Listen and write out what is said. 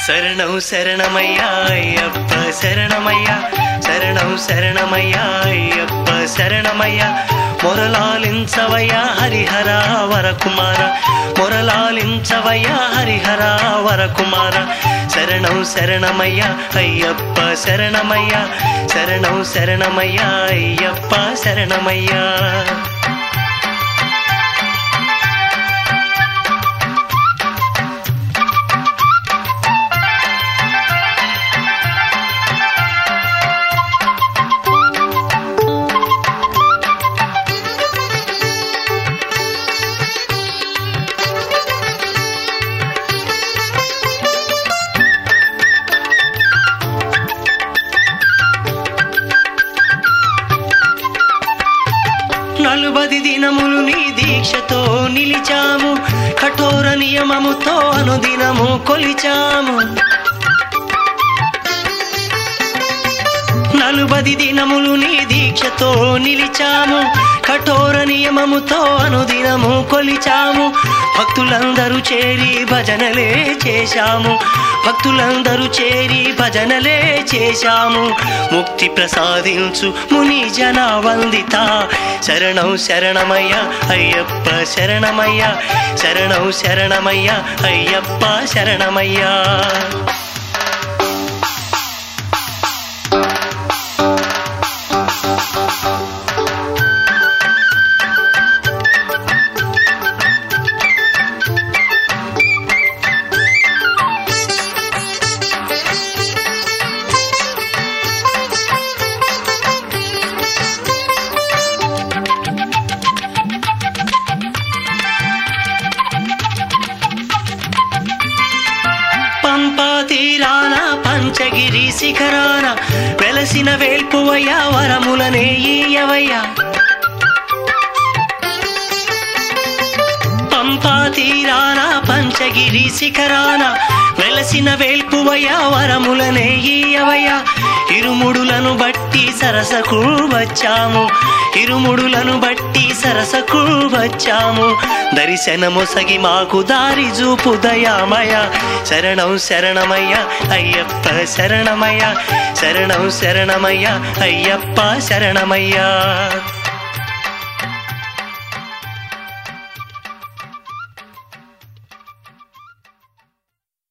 శరణం శరణమయ్యా అయ్యప్ప శరణమయ్యా శరణం శరణమయ్యా అయ్యప్ప శరణమయ్యా మొరలాలించవయ్యా హరిహర వరకుమార మొరలాలించవయ్యా హరిహర వరకుమార శరణం శరణమయ్యా అయ్యప్ప శరణమయ్యా శరణం శరణమయ్యా అయ్యప్ప శరణమయ్యా నలుబది దినములు నీ దీక్షతో నిలిచాము కఠోర నియమముతో అనుదినము కొలిచాము నలుబది దినములు నీ దీక్షతో నిలిచాము కఠోర నియమముతో అనుదినము కొలిచాము భక్తులందరూ చేరి భజనలే చేశాము భక్తులందరూ చేరి భజనలే చేశాము ముక్తి ప్రసాదించు ముని జన వందిత శరణం శరణమయ్య అయ్యప్ప శరణమయ్య శరణం శరణమయ్య అయ్యప్ప శరణమయ్యా పంపా తీరాన పంచగిరి శిఖరాన వెలసిన వేల్పువయ్య వరములనే ఈయవయ్యా పంపా తీరాన పంచగిరి శిఖరాన వెలసిన వేల్పువయ్య వరములనే ఈయవయ్య ఇరుముడులను బట్టి సరసకు వచ్చాము ఇరుముడులను బట్టి సరసకు వచ్చాము దర్శనము సగి మాకు దారి చూపు దయామయ శరణం శరణమయ్య అయ్యప్ప శరణమయ్య శరణం శరణమయ్య అయ్యప్ప శరణమయ్యా